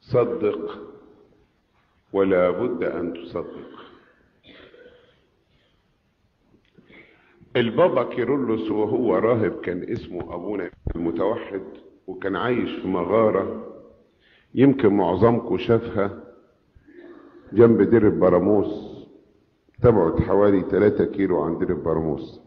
صدق ولا بد أن تصدق البابا كيرلس وهو راهب كان اسمه أبونا المتوحد وكان عايش في مغارة يمكن معظمكم شافها جنب دير البراموس تبعد حوالي 3 كيلو عن دير البراموس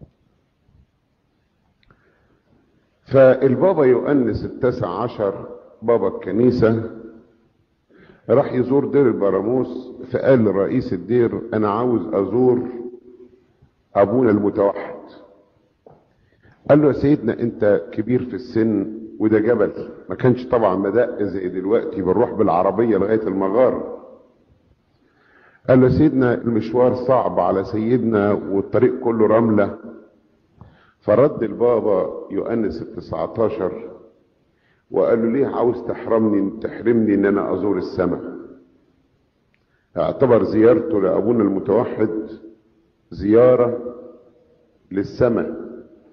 فالبابا يؤنس التاسع عشر بابا الكنيسة راح يزور دير البراموس فقال لرئيس الدير انا عاوز ازور ابونا المتوحد قال له يا سيدنا انت كبير في السن وده جبل ما كانش طبعا مدق زي دلوقتي بنروح بالعربية لغاية المغارة قال له سيدنا المشوار صعب على سيدنا والطريق كله رملة فرد البابا يؤنس التسعتاشر وقال له ليه عاوز تحرمني تحرمني ان انا ازور السماء اعتبر زيارته لابونا المتوحد زيارة للسماء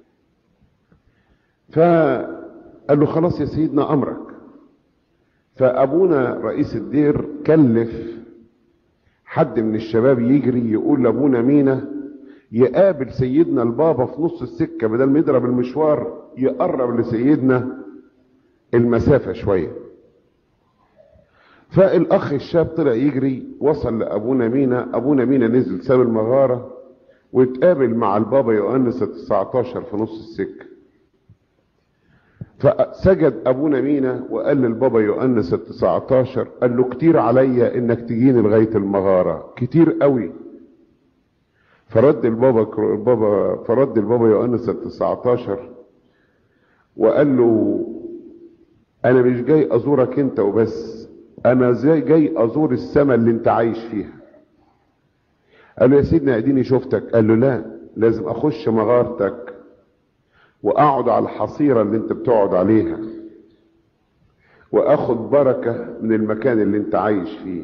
فقال له خلاص يا سيدنا امرك فابونا رئيس الدير كلف حد من الشباب يجري يقول لابونا مينا يقابل سيدنا البابا في نص السكه بدل ما يضرب المشوار يقرب لسيدنا المسافه شويه فالاخ الشاب طلع يجري وصل لابونا مينا ابونا مينا نزل ساب المغاره واتقابل مع البابا يؤنس ال 19 في نص السكه فسجد ابونا مينا وقال للبابا يؤنس ال 19 قال له كتير عليا انك تجيني لغايه المغاره كتير قوي فرد البابا البابا فرد البابا يؤنس ال 19 وقال له انا مش جاي ازورك انت وبس انا زي جاي ازور السماء اللي انت عايش فيها قال له يا سيدنا اديني شفتك قال له لا لازم اخش مغارتك واقعد على الحصيرة اللي انت بتقعد عليها واخد بركة من المكان اللي انت عايش فيه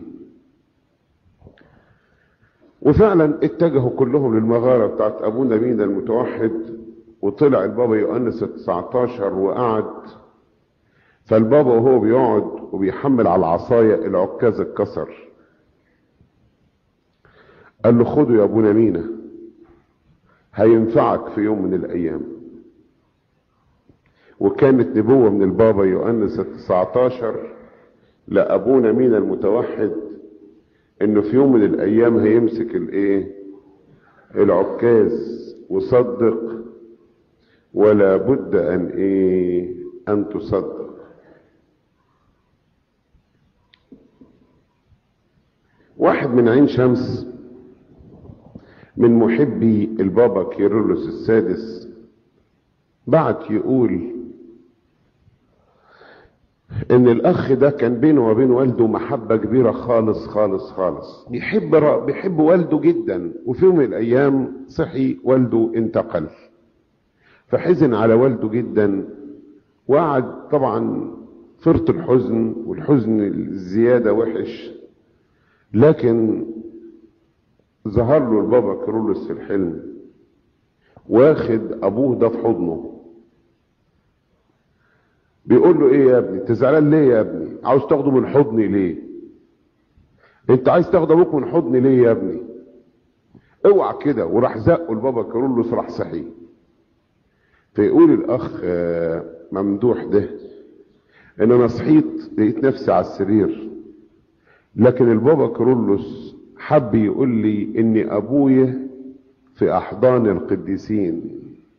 وفعلا اتجهوا كلهم للمغارة بتاعت ابونا مينا المتوحد وطلع البابا يؤنس ال 19 وقعد فالبابا وهو بيقعد وبيحمل على العصاية العكاز اتكسر قال له خده يا ابونا مينا هينفعك في يوم من الايام وكانت نبوة من البابا يؤنس التسعتاشر لأبونا مينا المتوحد انه في يوم من الايام هيمسك الايه العكاز وصدق ولا بد ان ايه ان تصدق واحد من عين شمس من محبي البابا كيرلس السادس بعت يقول ان الاخ ده كان بينه وبين والده محبة كبيرة خالص خالص خالص بيحب بيحب والده جدا وفي يوم من الايام صحي والده انتقل فحزن على والده جدا وقعد طبعا فرط الحزن والحزن الزيادة وحش لكن ظهر له البابا كرولس في الحلم واخد ابوه ده في حضنه بيقول له ايه يا ابني انت زعلان ليه يا ابني عاوز تاخده من حضني ليه انت عايز تاخد ابوك من حضني ليه يا ابني اوعى كده وراح زقه البابا كارولوس راح صحي فيقول الاخ ممدوح ده ان انا صحيت لقيت نفسي على السرير لكن البابا كارولوس حب يقول لي ان ابويا في احضان القديسين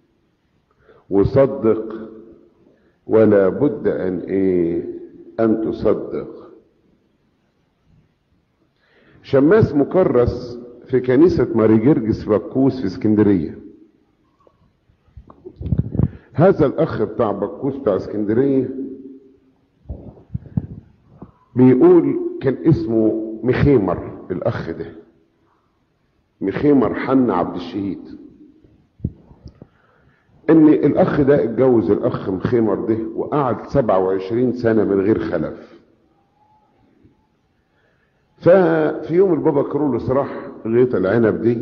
وصدق ولا بد ان ايه ان تصدق شماس مكرس في كنيسة ماري جرجس بكوس في اسكندرية هذا الاخ بتاع بكوس بتاع اسكندرية بيقول كان اسمه مخيمر الاخ ده مخيمر حنا عبد الشهيد ان الاخ ده اتجوز الاخ مخيمر ده وقعد 27 سنة من غير خلف ففي يوم البابا كرولوس راح غيط العنب دي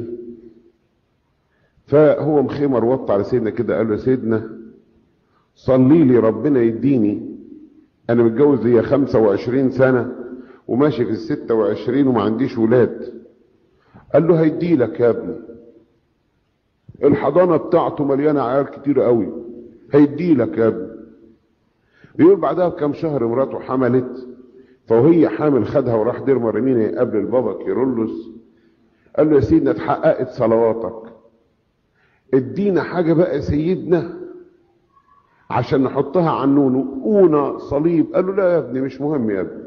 فهو مخيمر وط على سيدنا كده قال له سيدنا صلي لي ربنا يديني انا متجوز هي 25 سنة وماشي في ال 26 وما عنديش ولاد قال له هيدي لك يا ابني الحضانة بتاعته مليانة عيال كتير قوي هيدي لك يا ابني بيقول بعدها بكام شهر مراته حملت فوهي حامل خدها وراح دير مرمينا يقابل البابا كيرلس قال له يا سيدنا اتحققت صلواتك ادينا حاجة بقى سيدنا عشان نحطها على النون قونا صليب قال له لا يا ابني مش مهم يا ابني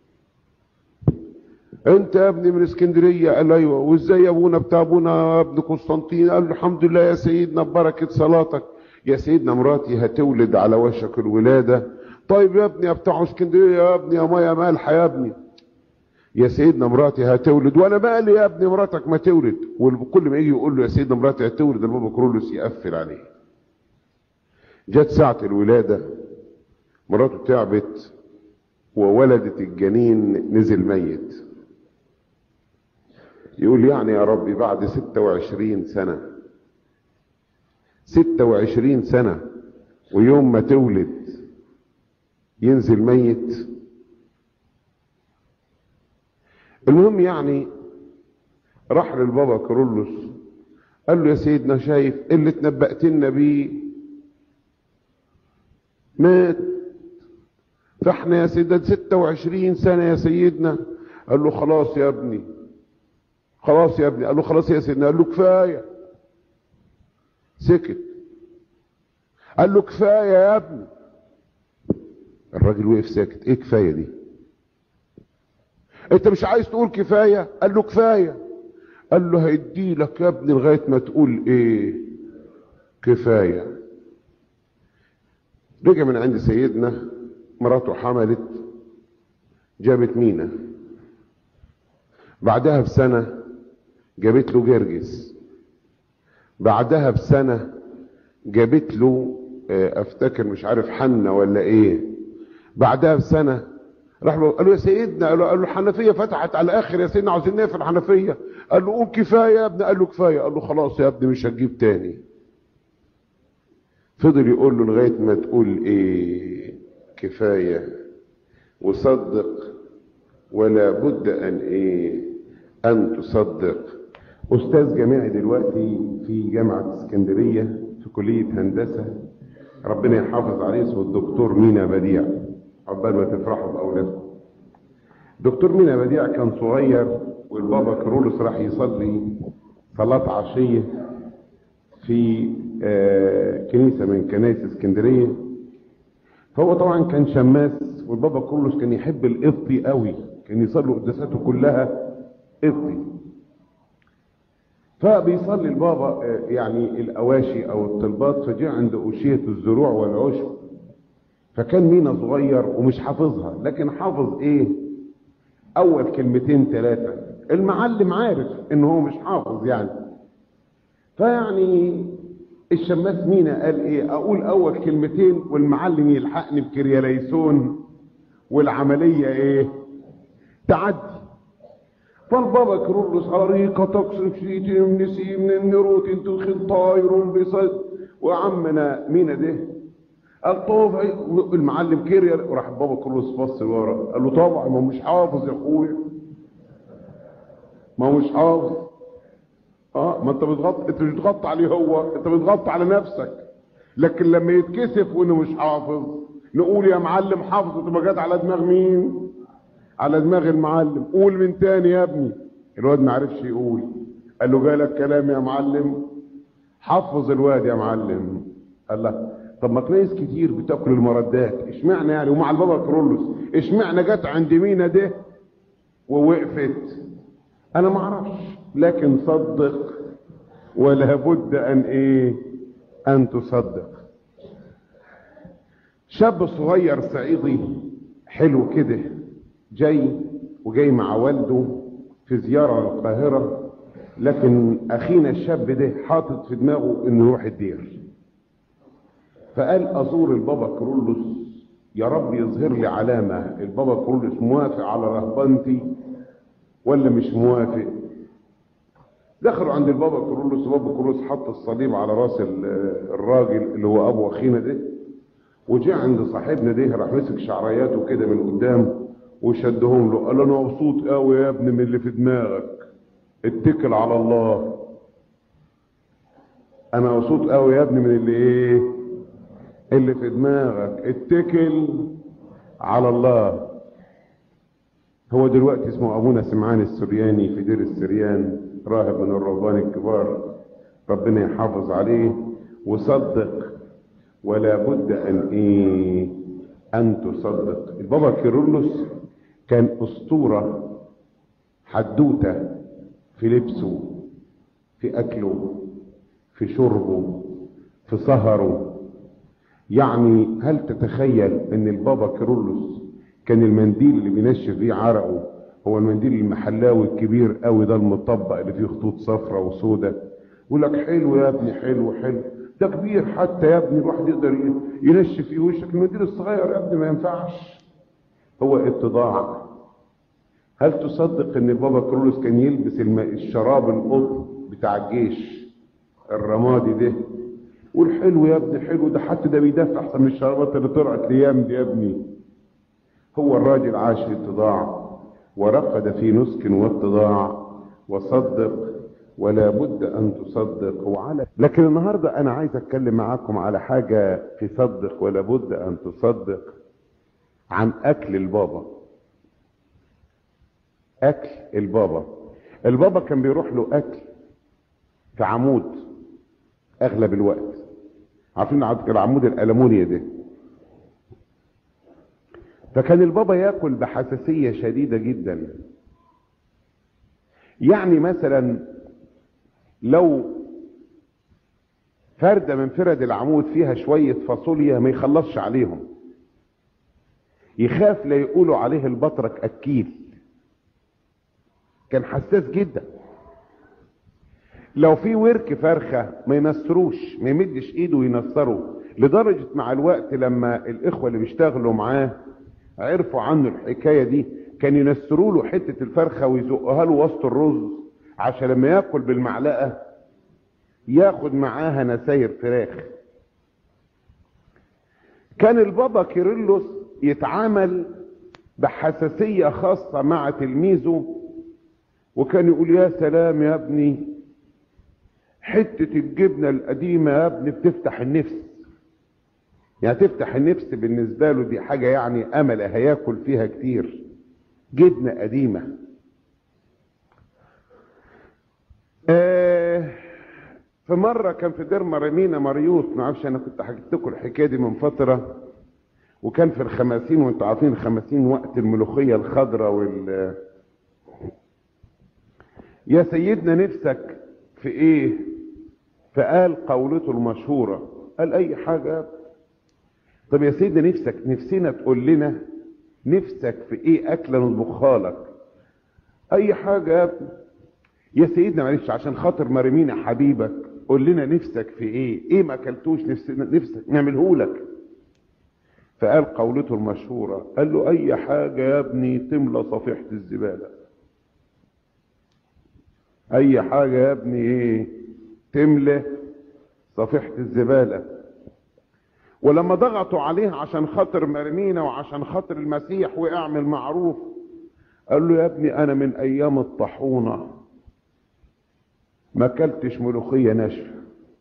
انت يا ابني من اسكندريه قال ايوه وازاي يا ابونا بتاع ابونا ابن قسطنطين قال له الحمد لله يا سيدنا ببركه صلاتك يا سيدنا مراتي هتولد على وشك الولاده طيب يا ابني يا بتاع اسكندريه يا ابني يا مايا مالحه يا ابني يا سيدنا مراتي هتولد وانا مالي يا ابني مراتك ما تولد وكل ما يجي يقول له يا سيدنا مراتي هتولد البابا كرولوس يقفل عليه جت ساعة الولادة مراته تعبت وولدت الجنين نزل ميت يقول يعني يا ربي بعد ستة وعشرين سنة ستة وعشرين سنة ويوم ما تولد ينزل ميت المهم يعني راح للبابا كرولوس قال له يا سيدنا شايف اللي اتنبأت لنا بيه مات فاحنا يا سيدنا 26 سنة يا سيدنا قال له خلاص يا ابني خلاص يا ابني قال له خلاص يا سيدنا قال له كفاية سكت قال له كفاية يا ابني الراجل وقف ساكت ايه كفاية دي انت مش عايز تقول كفاية قال له كفاية قال له هيدي لك يا ابني لغاية ما تقول ايه كفاية رجع من عند سيدنا مراته حملت جابت مينا بعدها بسنة جابت له جرجس بعدها بسنة جابت له افتكر مش عارف حنة ولا ايه بعدها بسنة راح له قال له يا سيدنا قال له, قال له الحنفية فتحت على الاخر يا سيدنا عاوزين نقفل الحنفية قال له قول كفاية يا ابني قال له كفاية قال له خلاص يا ابني مش هتجيب تاني فضل يقول له لغاية ما تقول ايه كفاية وصدق ولا بد ان ايه ان تصدق استاذ جامعي دلوقتي في جامعة اسكندرية في كلية هندسة ربنا يحافظ عليه اسمه الدكتور مينا بديع عقبال ما تفرحوا باولادكم دكتور مينا بديع كان صغير والبابا كرولوس راح يصلي صلاة عشية في آه كنيسة من كنائس اسكندرية فهو طبعا كان شماس والبابا كرولوس كان يحب القبطي قوي كان يصلي قداساته كلها قبطي فبيصلي البابا آه يعني الأواشي أو الطلبات فجاء عند أوشية الزروع والعشب فكان مينا صغير ومش حافظها لكن حافظ ايه اول كلمتين ثلاثة المعلم عارف ان هو مش حافظ يعني فيعني الشماس مينا قال ايه اقول اول كلمتين والمعلم يلحقني بكرياليسون والعملية ايه تعدي فالبابا كرولوس عريقة تقصف شيتم نسيم من النروت تدخل طاير بصد وعمنا مينا ده قال طوف المعلم كيريا وراح بابا كرولوس بص لورا قال له طبعا ما مش حافظ يا اخويا ما مش حافظ اه ما انت بتغطي انت مش بتغطي عليه هو انت بتغطي على نفسك لكن لما يتكسف وانه مش حافظ نقول يا معلم حافظ تبقى جت على دماغ مين على دماغ المعلم قول من تاني يا ابني الواد ما عرفش يقول قال له جالك كلام يا معلم حفظ الواد يا معلم قال له طب ما كنايس كتير بتاكل المردات اشمعنى يعني ومع البابا كرولوس اشمعنى جت عند مينا ده ووقفت انا ما اعرفش لكن صدق ولا بد ان ايه ان تصدق شاب صغير صعيدي حلو كده جاي وجاي مع والده في زيارة للقاهرة لكن اخينا الشاب ده حاطط في دماغه انه يروح الدير فقال ازور البابا كرولوس يا رب يظهر لي علامة البابا كرولوس موافق على رهبنتي ولا مش موافق دخلوا عند البابا كرولوس البابا كرولوس حط الصليب على راس الراجل اللي هو ابو اخينا ده وجاء عند صاحبنا ده راح مسك شعرياته كده من قدام وشدهم له قال له انا مبسوط قوي يا ابني من اللي في دماغك اتكل على الله انا مبسوط قوي يا ابني من اللي ايه اللي في دماغك اتكل على الله هو دلوقتي اسمه ابونا سمعان السرياني في دير السريان راهب من الرهبان الكبار ربنا يحافظ عليه وصدق ولا بد ان ايه ان تصدق البابا كيرلس كان اسطوره حدوته في لبسه في اكله في شربه في سهره يعني هل تتخيل ان البابا كيرلس كان المنديل اللي بينشف بيه عرقه هو المنديل المحلاوي الكبير قوي ده المطبق اللي فيه خطوط صفرة وسودة يقول لك حلو يا ابني حلو حلو ده كبير حتى يا ابني الواحد يقدر ينشف فيه وشك المنديل الصغير يا ابني ما ينفعش هو اتضاع هل تصدق ان البابا كرولوس كان يلبس الم... الشراب القطن بتاع الجيش الرمادي ده قول حلو يا ابني حلو ده حتى ده بيدافع احسن من الشرابات اللي طلعت الايام دي يا ابني هو الراجل عاش في اتضاع ورقد في نسك واتضاع وصدق ولا بد ان تصدق وعلى لكن النهارده انا عايز اتكلم معاكم على حاجه في صدق ولا بد ان تصدق عن اكل البابا اكل البابا البابا كان بيروح له اكل في عمود اغلب الوقت عارفين العمود الالمونيا ده فكان البابا ياكل بحساسيه شديده جدا يعني مثلا لو فردة من فرد العمود فيها شوية فاصوليا ما يخلصش عليهم يخاف لا يقولوا عليه البطرك أكيل كان حساس جدا لو في ورك فرخة ما ينصروش ما يمدش ايده وينصره لدرجة مع الوقت لما الاخوة اللي بيشتغلوا معاه عرفوا عنه الحكاية دي كان ينسروا له حتة الفرخة ويزقها له وسط الرز عشان لما ياكل بالمعلقة ياخد معاها نساير فراخ كان البابا كيرلس يتعامل بحساسية خاصة مع تلميذه وكان يقول يا سلام يا ابني حتة الجبنة القديمة يا ابني بتفتح النفس يعني تفتح النفس بالنسبة له دي حاجة يعني أمل هياكل فيها كتير جبنة قديمة آه في مرة كان في دير مريمينا مريوط معرفش أنا كنت حكيت لكم الحكاية دي من فترة وكان في الخماسين وانتوا عارفين الخماسين وقت الملوخية الخضراء وال يا سيدنا نفسك في ايه فقال قولته المشهورة قال اي حاجة طب يا سيدنا نفسك نفسنا تقول لنا نفسك في ايه اكلة نطبخها لك اي حاجة يا ابني يا سيدنا معلش عشان خاطر مرمينا حبيبك قول لنا نفسك في ايه ايه ما اكلتوش نفسنا نفسك نعمله لك فقال قولته المشهورة قال له اي حاجة يا ابني تملى صفيحة الزبالة اي حاجة يا ابني ايه تملى صفيحة الزبالة ولما ضغطوا عليه عشان خاطر مرمينا وعشان خاطر المسيح واعمل معروف قال له يا ابني انا من ايام الطاحونه ما اكلتش ملوخيه ناشفه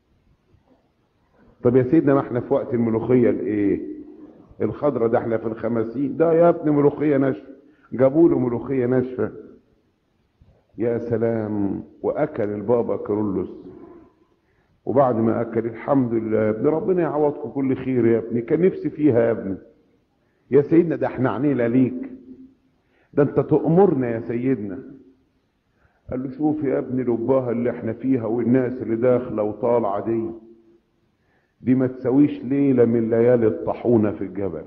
طب يا سيدنا ما احنا في وقت الملوخيه الايه الخضره ده احنا في الخمسين ده يا ابني ملوخيه ناشفه جابوا له ملوخيه ناشفه يا سلام واكل البابا كرولوس وبعد ما اكل الحمد لله يا ابني ربنا يعوضكم كل خير يا ابني كان نفسي فيها يا ابني يا سيدنا ده احنا عنينا ليك ده انت تأمرنا يا سيدنا قال له شوف يا ابني الأباهة اللي احنا فيها والناس اللي داخلة وطالعة دي دي ما تساويش ليلة من ليالي الطاحونة في الجبل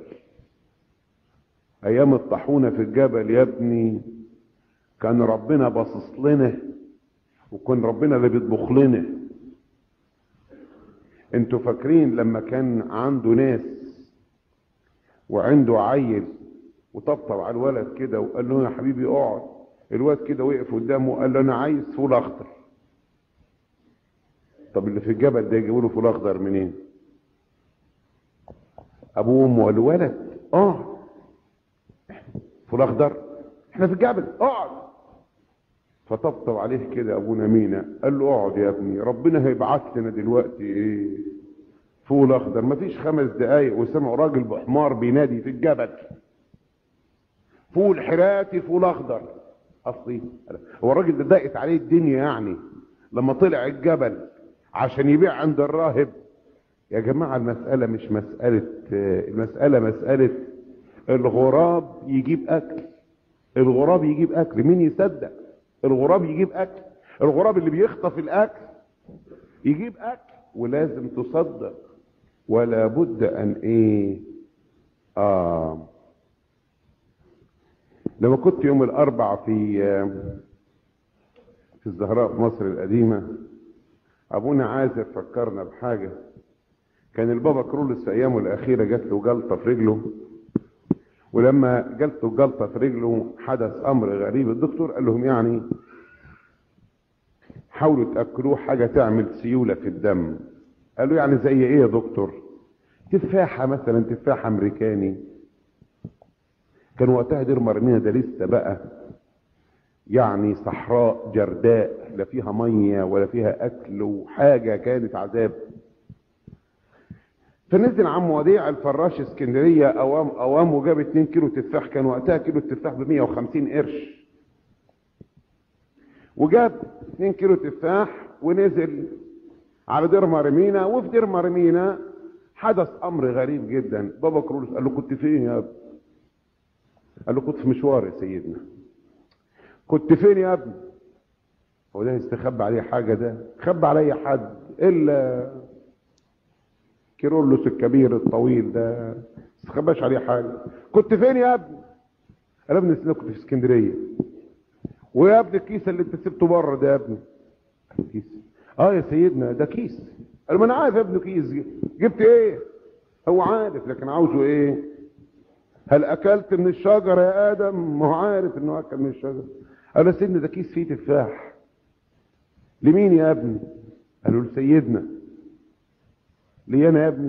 أيام الطاحونة في الجبل يا ابني كان ربنا باصص لنا وكان ربنا اللي بيطبخ لنا انتوا فاكرين لما كان عنده ناس وعنده عيل وطبطب على الولد كده وقال له يا حبيبي اقعد الواد كده وقف قدامه وقال له انا عايز فول اخضر طب اللي في الجبل ده يجيبوا له فول اخضر منين ابوه وامه قالوا ولد اقعد فول اخضر احنا في الجبل اقعد فطبطب عليه كده ابونا مينا قال له اقعد يا ابني ربنا هيبعت لنا دلوقتي ايه فول اخضر مفيش خمس دقايق وسمعوا راجل بحمار بينادي في الجبل فول حراتي فول اخضر اصلي هو الراجل ده ضاقت عليه الدنيا يعني لما طلع الجبل عشان يبيع عند الراهب يا جماعة المسألة مش مسألة المسألة مسألة الغراب يجيب أكل الغراب يجيب أكل مين يصدق الغراب يجيب أكل الغراب اللي بيخطف الأكل يجيب أكل ولازم تصدق ولا بد أن إيه آه لما كنت يوم الأربع في في الزهراء في مصر القديمة أبونا عازر فكرنا بحاجة كان البابا كرولس في أيامه الأخيرة جات له جلطة في رجله ولما جات له جلطة في رجله حدث أمر غريب الدكتور قال لهم يعني حاولوا تأكلوه حاجة تعمل سيولة في الدم قالوا يعني زي إيه يا دكتور تفاحة مثلا تفاحة أمريكاني كان وقتها دير مرمينا ده لسه بقى يعني صحراء جرداء لا فيها ميه ولا فيها اكل وحاجه كانت عذاب فنزل عم وديع الفراش اسكندريه اوام اوام وجاب 2 كيلو تفاح كان وقتها كيلو التفاح ب 150 قرش وجاب 2 كيلو تفاح ونزل على دير مرمينا وفي دير مرمينا حدث امر غريب جدا بابا كرولوس قال له كنت فين يا ابني قال له كنت في مشوار يا سيدنا كنت فين يا ابني هو ده يستخبى عليه حاجه ده خبى علي حد الا كيرلس الكبير الطويل ده استخباش عليه حاجه كنت فين يا ابني انا ابني سنة كنت في اسكندريه ويا ابني الكيس اللي انت سبته بره ده يا ابني كيس اه يا سيدنا ده كيس قال ما انا عارف يا ابني كيس جبت ايه هو عارف لكن عاوزه ايه هل اكلت من الشجره يا ادم ما هو عارف انه اكل من الشجره قال له سيدنا ده كيس فيه تفاح لمين يا ابني قالوا لسيدنا ليه انا يا ابني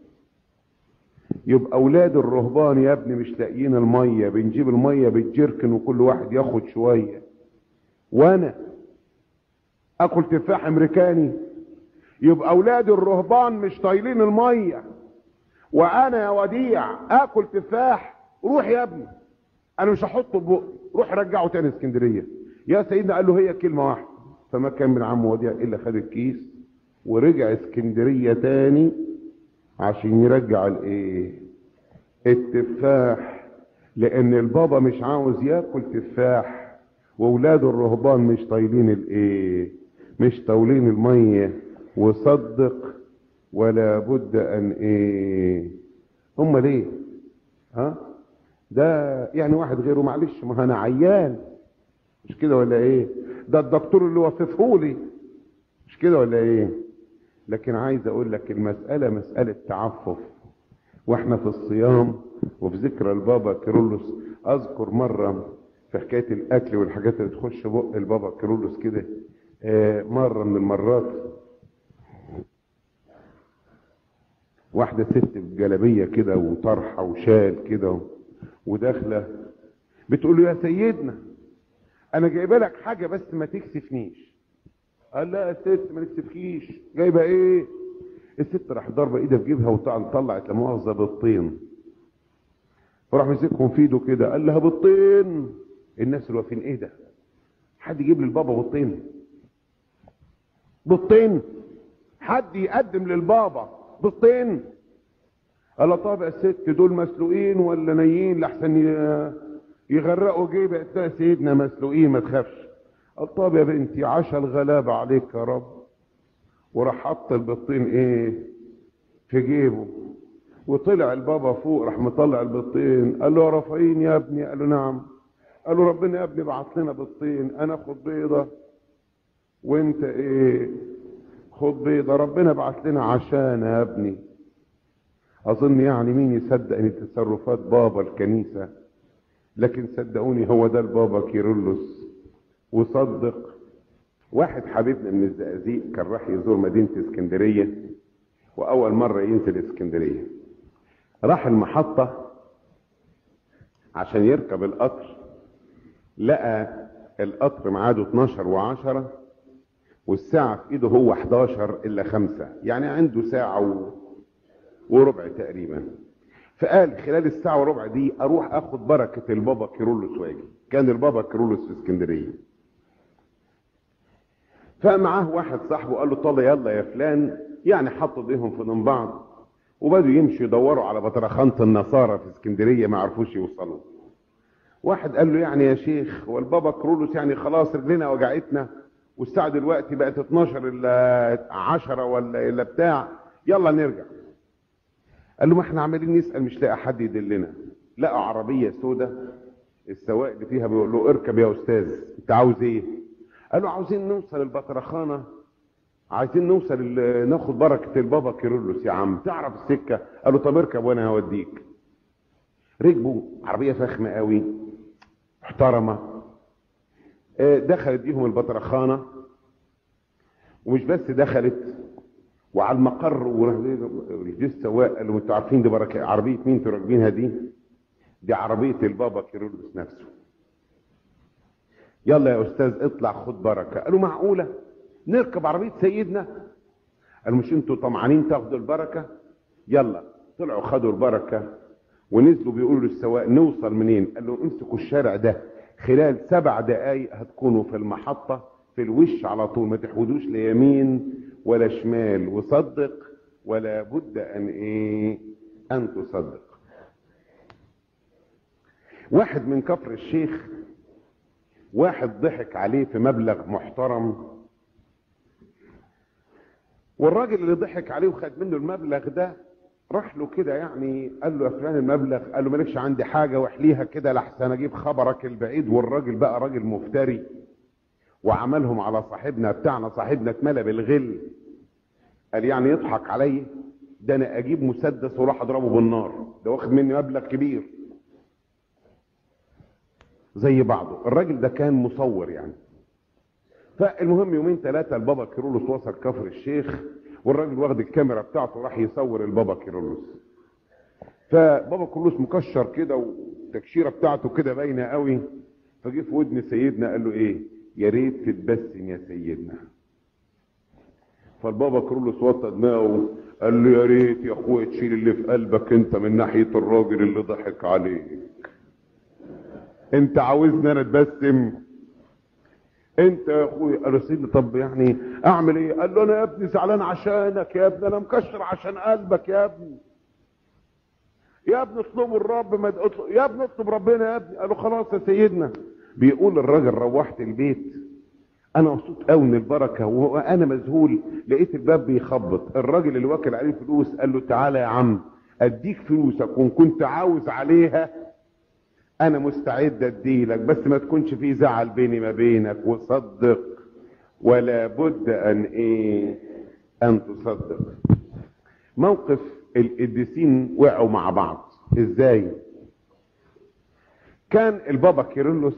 يبقى اولاد الرهبان يا ابني مش لاقيين الميه بنجيب الميه بالجركن وكل واحد ياخد شويه وانا اكل تفاح امريكاني يبقى اولاد الرهبان مش طايلين الميه وانا يا وديع اكل تفاح روح يا ابني انا مش هحطه بقى روح رجعه تاني اسكندريه يا سيدنا قال له هي كلمه واحده فما كان من عم وديع الا خد الكيس ورجع اسكندريه تاني عشان يرجع الايه التفاح لان البابا مش عاوز ياكل تفاح واولاد الرهبان مش طايلين الايه مش طاولين الميه وصدق ولا بد ان ايه هم ليه ها ده يعني واحد غيره معلش ما انا عيان مش كده ولا ايه ده الدكتور اللي وصفهولي مش كده ولا ايه لكن عايز اقول لك المسألة مسألة تعفف واحنا في الصيام وفي ذكرى البابا كيرلس اذكر مرة في حكاية الاكل والحاجات اللي تخش بق البابا كيرلس كده آه مرة من المرات واحدة ست بجلبية كده وطرحة وشال كده وداخلة بتقول له يا سيدنا انا جايبه لك حاجة بس ما تكسفنيش قال لا يا ست ما نكسفكيش جايبه ايه الست راح ضاربه ايدها في جيبها وطلعت لا مؤاخذه بالطين فراح مسكهم في ايده كده قال لها بالطين الناس اللي واقفين ايه ده حد يجيب للبابا بالطين بالطين حد يقدم للبابا بالطين قال طب يا ست دول مسلوقين ولا نيين لحسن يغرقوا جيبه قالت له يا سيدنا مسلوقين ما تخافش قال طب يا بنتي عشا الغلابة عليك يا رب وراح حط البطين ايه في جيبه وطلع البابا فوق راح مطلع البطين قال له يا رافعين يا ابني قال له نعم قال له ربنا يا ابني بعت لنا بطين انا اخد بيضة وانت ايه خد بيضة ربنا بعت لنا عشان يا ابني اظن يعني مين يصدق ان تصرفات بابا الكنيسة لكن صدقوني هو ده البابا كيرلس وصدق واحد حبيبنا من الزقازيق كان راح يزور مدينة اسكندرية وأول مرة ينزل اسكندرية راح المحطة عشان يركب القطر لقى القطر ميعاده 12 و10 والساعة في ايده هو 11 الا 5 يعني عنده ساعة و... وربع تقريبا فقال خلال الساعة وربع دي اروح اخد بركة البابا كيرلس واجي كان البابا كيرلس في اسكندرية فمعاه واحد صاحبه قال له طل يلا يا فلان يعني حطوا ايديهم في ضم بعض وبدوا يمشوا يدوروا على بطرخانة النصارى في اسكندرية ما عرفوش يوصلوا واحد قال له يعني يا شيخ هو البابا كرولوس يعني خلاص رجلنا وجعتنا والساعة دلوقتي بقت 12 الا 10 ولا الا بتاع يلا نرجع قال له ما احنا عمالين نسأل مش لاقي حد يدلنا لقى عربية سودة السواق اللي فيها بيقول له اركب يا استاذ انت عاوز ايه قال له عاوزين نوصل البطرخانة عايزين نوصل ال- ناخد بركة البابا كيرلس يا عم تعرف السكة قال له طب اركب وانا هوديك ركبوا عربية فخمة قوي محترمة آه، دخلت بيهم البطرخانة ومش بس دخلت وعلى المقر ورجل السواق قال له انتوا عارفين دي بركة عربية مين انتوا راكبينها دي؟ دي عربية البابا كيرلس نفسه يلا يا استاذ اطلع خد بركة قالوا معقولة نركب عربية سيدنا قالوا مش انتوا طمعانين تاخدوا البركة يلا طلعوا خدوا البركة ونزلوا بيقولوا للسواق نوصل منين قال له امسكوا الشارع ده خلال سبع دقايق هتكونوا في المحطة في الوش على طول ما تحودوش ليمين ولا شمال وصدق ولا بد ان ايه ان تصدق واحد من كفر الشيخ واحد ضحك عليه في مبلغ محترم والراجل اللي ضحك عليه وخد منه المبلغ ده راح له كده يعني قال له يا فلان المبلغ قال له مالكش عندي حاجه واحليها كده لحسن اجيب خبرك البعيد والراجل بقى راجل مفتري وعملهم على صاحبنا بتاعنا صاحبنا اتملى بالغل قال يعني يضحك عليا ده انا اجيب مسدس واروح اضربه بالنار ده واخد مني مبلغ كبير زي بعضه الراجل ده كان مصور يعني فالمهم يومين ثلاثة البابا كيرلس وصل كفر الشيخ والراجل واخد الكاميرا بتاعته راح يصور البابا كيرلس فبابا كيرلس مكشر كده والتكشيرة بتاعته كده باينة قوي فجه في ودن سيدنا قال له ايه يا ريت تتبسم يا سيدنا فالبابا كيرلس وطى دماغه قال له يا ريت يا اخويا تشيل اللي في قلبك انت من ناحية الراجل اللي ضحك عليك انت عاوزني انا اتبسم انت يا اخويا قال له سيدنا طب يعني اعمل ايه قال له انا يا ابني زعلان عشانك يا ابني انا مكشر عشان قلبك يا ابني يا ابني اطلبوا الرب ما اطلب يا ابني اطلب ربنا يا ابني قال له خلاص يا سيدنا بيقول الراجل روحت البيت انا مبسوط قوي من البركه وانا مذهول لقيت الباب بيخبط الراجل اللي واكل عليه فلوس قال له تعالى يا عم اديك فلوسك وان كنت عاوز عليها انا مستعد اديلك بس ما تكونش في زعل بيني ما بينك وصدق ولا بد ان ايه ان تصدق موقف القديسين وقعوا مع بعض ازاي كان البابا كيرلس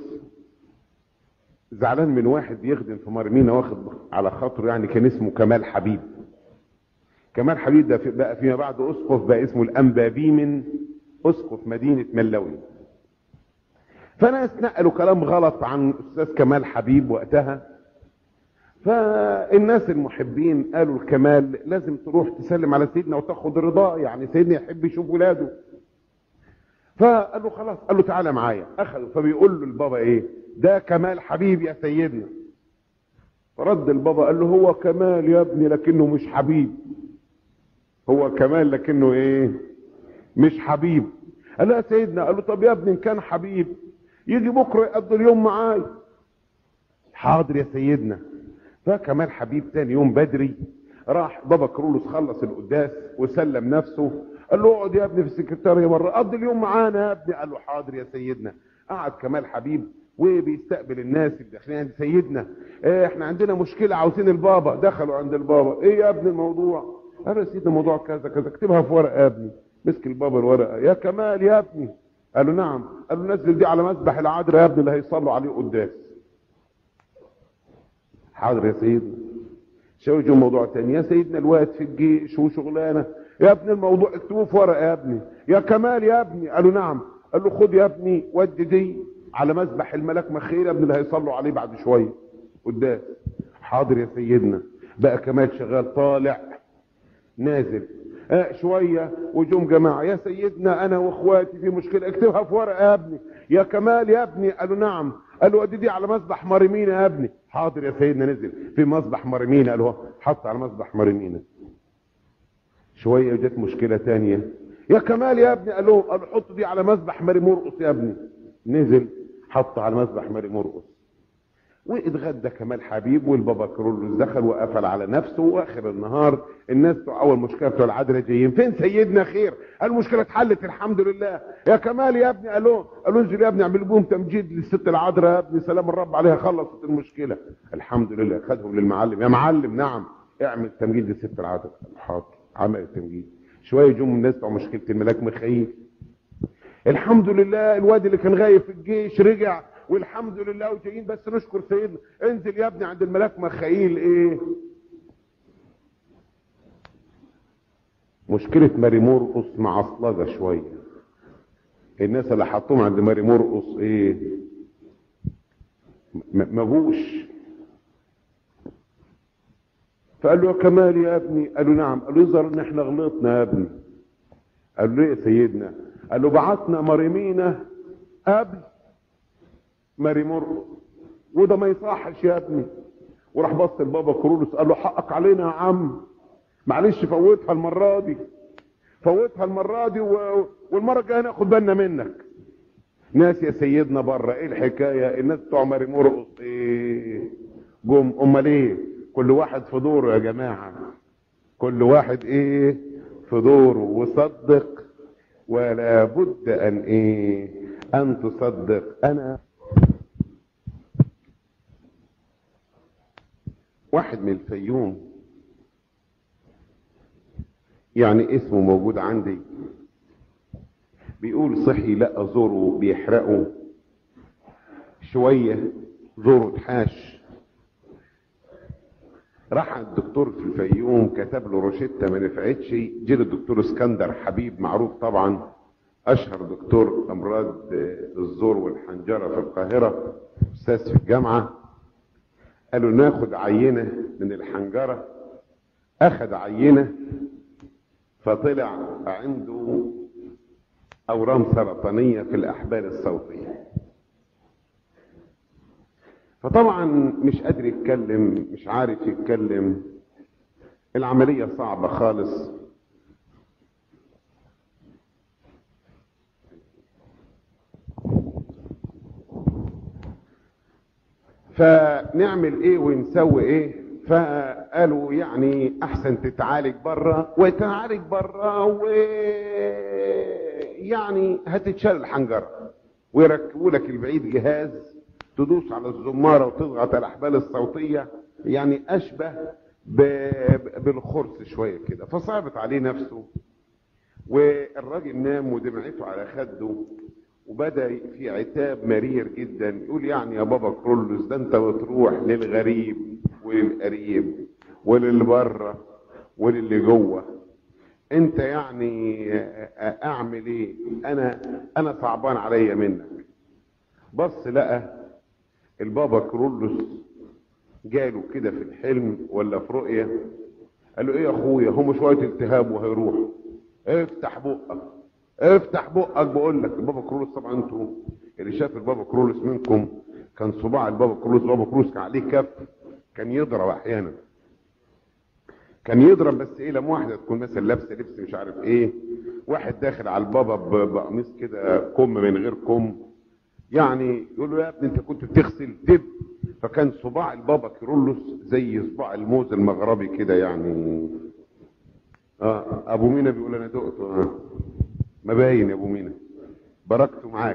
زعلان من واحد يخدم في مرمينا واخد على خاطره يعني كان اسمه كمال حبيب كمال حبيب ده في- بقى فيما بعد اسقف بقى اسمه الانبابيمن اسقف مدينه ملوي فناس نقلوا كلام غلط عن استاذ كمال حبيب وقتها فالناس المحبين قالوا الكمال لازم تروح تسلم على سيدنا وتاخد رضاه يعني سيدنا يحب يشوف ولاده فقال له خلاص قال له تعالى معايا اخذه فبيقول له البابا ايه ده كمال حبيب يا سيدنا فرد البابا قال له هو كمال يا ابني لكنه مش حبيب هو كمال لكنه ايه مش حبيب قال له يا سيدنا قال له طب يا ابني ان كان حبيب يجي بكره يقضي اليوم معاي حاضر يا سيدنا فكمال حبيب تاني يوم بدري راح بابا كرولوس خلص القداس وسلم نفسه قال له اقعد يا ابني في السكرتارية مرة قضي اليوم معانا يا ابني قال له حاضر يا سيدنا قعد كمال حبيب وبيستقبل الناس اللي داخلين عند سيدنا إيه احنا عندنا مشكلة عاوزين البابا دخلوا عند البابا ايه يا ابني الموضوع قال له يا سيدنا موضوع كذا كذا اكتبها في ورقة يا ابني مسك البابا الورقة يا كمال يا ابني قال له نعم قال له نزل دي على مسبح العذراء يا ابني اللي هيصلوا عليه قداس حاضر يا سيدنا شوجوا موضوع تاني يا سيدنا الوقت في الجيش وشغلانه يا ابني الموضوع اكتبوه في ورقه يا ابني يا كمال يا ابني قالوا نعم قال له خد يا ابني ودي دي على مذبح الملاك مخير يا ابني اللي هيصلوا عليه بعد شويه قدام حاضر يا سيدنا بقى كمال شغال طالع نازل آه شوية وجم جماعة يا سيدنا انا واخواتي في مشكلة اكتبها في ورقة يا ابني يا كمال يا ابني قالوا نعم قالوا ادي دي على مذبح مريمينا يا ابني حاضر يا سيدنا نزل في مذبح مريمينا قالوا حط على مذبح مريمينا شوية جت مشكلة تانية يا كمال يا ابني قالوا قالوا حط دي على مذبح ماري مرقص يا ابني نزل حط على مذبح ماري مرقص واتغدى كمال حبيب والبابا كرولوس دخل وقفل على نفسه واخر النهار الناس بتوع اول مشكله بتوع العدل جايين فين سيدنا خير المشكله اتحلت الحمد لله يا كمال يا ابني قالوا قالوا انزل يا ابني اعمل بهم تمجيد للست العذراء يا ابني سلام الرب عليها خلصت المشكله الحمد لله خدهم للمعلم يا معلم نعم اعمل تمجيد للست العذراء حاضر عمل التمجيد شويه جم الناس بتوع مشكله الملاك ميخائيل الحمد لله الواد اللي كان غايب في الجيش رجع والحمد لله وجايين بس نشكر سيدنا انزل يا ابني عند الملاك مخايل ايه مشكلة ماري مرقص معصلجة شوية الناس اللي حطوهم عند ماري مرقص ايه ما جوش فقال له يا كمال يا ابني قالوا نعم قالوا يظهر ان احنا غلطنا يا ابني قال له ايه يا سيدنا قال له بعتنا مريمينا قبل ماري مرقص وده ما يصحش يا ابني وراح بص لبابا كرولوس قال له حقك علينا يا عم معلش فوتها المره دي فوتها المره دي و... والمره الجايه ناخد بالنا منك ناس يا سيدنا بره ايه الحكايه الناس بتوع ماري مرقص ايه جم امال ايه كل واحد في دوره يا جماعه كل واحد ايه في دوره وصدق ولا بد ان ايه ان تصدق انا واحد من الفيوم يعني اسمه موجود عندي بيقول صحي لقى زوره بيحرقه شوية زوره اتحاش راح الدكتور في الفيوم كتب له روشتة ما نفعتش جه الدكتور اسكندر حبيب معروف طبعا اشهر دكتور امراض الزور والحنجرة في القاهرة استاذ في الجامعة قالوا ناخد عينة من الحنجرة اخد عينة فطلع عنده اورام سرطانية في الاحبال الصوتية فطبعا مش قادر يتكلم مش عارف يتكلم العملية صعبة خالص فنعمل ايه ونسوي ايه فقالوا يعني احسن تتعالج بره وتعالج بره و يعني هتتشال الحنجره ويركبوا لك البعيد جهاز تدوس على الزماره وتضغط على الاحبال الصوتيه يعني اشبه ب... بالخرس شويه كده فصعبت عليه نفسه والراجل نام ودمعته على خده وبدا في عتاب مرير جدا يقول يعني يا بابا كرولوس ده انت بتروح للغريب وللقريب وللي بره وللي جوه انت يعني اعمل ايه انا انا صعبان عليا منك بص لقى البابا كرولوس جاله كده في الحلم ولا في رؤية قال له ايه يا اخويا هم شوية التهاب وهيروح افتح بقك افتح بقك بقول لك البابا كرولوس طبعا انتوا اللي شاف البابا كرولوس منكم كان صباع البابا كرولوس البابا كرولوس كان عليه كف كان يضرب احيانا كان يضرب بس ايه لما واحده تكون مثلا لابسه لبس مش عارف ايه واحد داخل على البابا بقميص كده كم من غير كم يعني يقول له يا ابني انت كنت بتغسل دب فكان صباع البابا كيرلس زي صباع الموز المغربي كده يعني اه ابو مينا بيقول انا دقته آه. ما باين يا ابو مينا بركته معاك